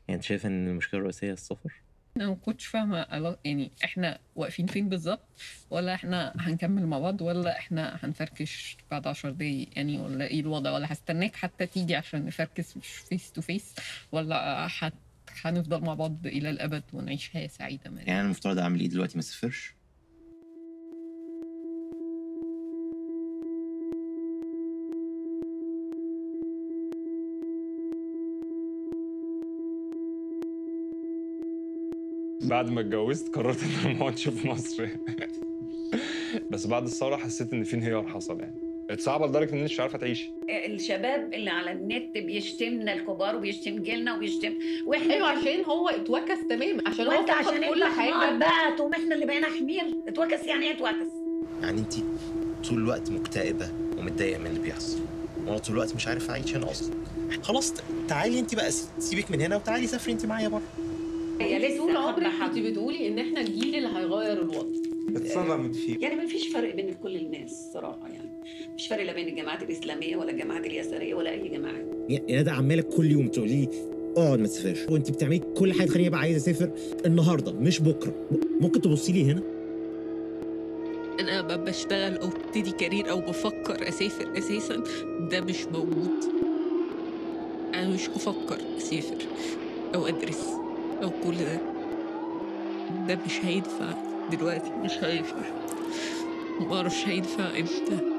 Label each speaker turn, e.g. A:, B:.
A: يعني انت شايف ان المشكله الرئيسيه السفر
B: انا ما كنتش فاهمه علا- يعني احنا واقفين فين بالظبط ولا احنا هنكمل مع بعض ولا احنا هنفركش بعد 10 دقايق يعني ولا ايه الوضع ولا هستناك حتى تيجي عشان نفركش مش فيس تو فيس ولا هت هنفضل مع بعض الى الابد ونعيش حياه سعيده ما
A: يعني انا المفترض اعمل ايه دلوقتي ما اسافرش
C: بعد ما اتجوزت قررت ان انا ما اقعدش في مصر بس بعد الثوره حسيت ان في انهيار حصل يعني بقت صعبه لدرجه ان انت مش عارفه تعيشي
D: الشباب اللي على النت بيشتمنا الكبار وبيشتم جيلنا وبيشتم واحنا
E: ايوه عشان هو اتوكس تماما عشان هو
D: وانت
E: فقد
D: عشان
E: كل
D: انت
E: حاجه
D: حمار بقى تقوم احنا اللي بقينا حمير اتوكس يعني ايه اتوكس
A: يعني انت طول الوقت مكتئبه ومتضايقه من اللي بيحصل وانا طول الوقت مش عارف اعيش هنا اصلا خلاص تعالي انت بقى سيبك من هنا وتعالي سافري انت معايا بره
D: هي لسه
E: طول
D: حبة
E: عمرك
D: حبة.
E: كنت بتقولي ان احنا الجيل اللي هيغير الوضع
F: اتصدمت فيه
D: يعني ما فيش فرق بين كل الناس صراحه يعني مش فرق لا بين الجماعات الاسلاميه ولا الجماعات اليساريه ولا اي جماعه
G: يا ندى عماله كل يوم تقولي لي اقعد ما تسافرش وانت بتعملي كل حاجه تخليني ابقى عايز اسافر النهارده مش بكره م- ممكن تبصي لي هنا
B: انا ب- بشتغل او ابتدي كارير او بفكر اسافر اساسا ده مش موجود انا مش بفكر اسافر او ادرس او كل ده ده مش هينفع دلوقتي مش هينفع معرفش هينفع امتى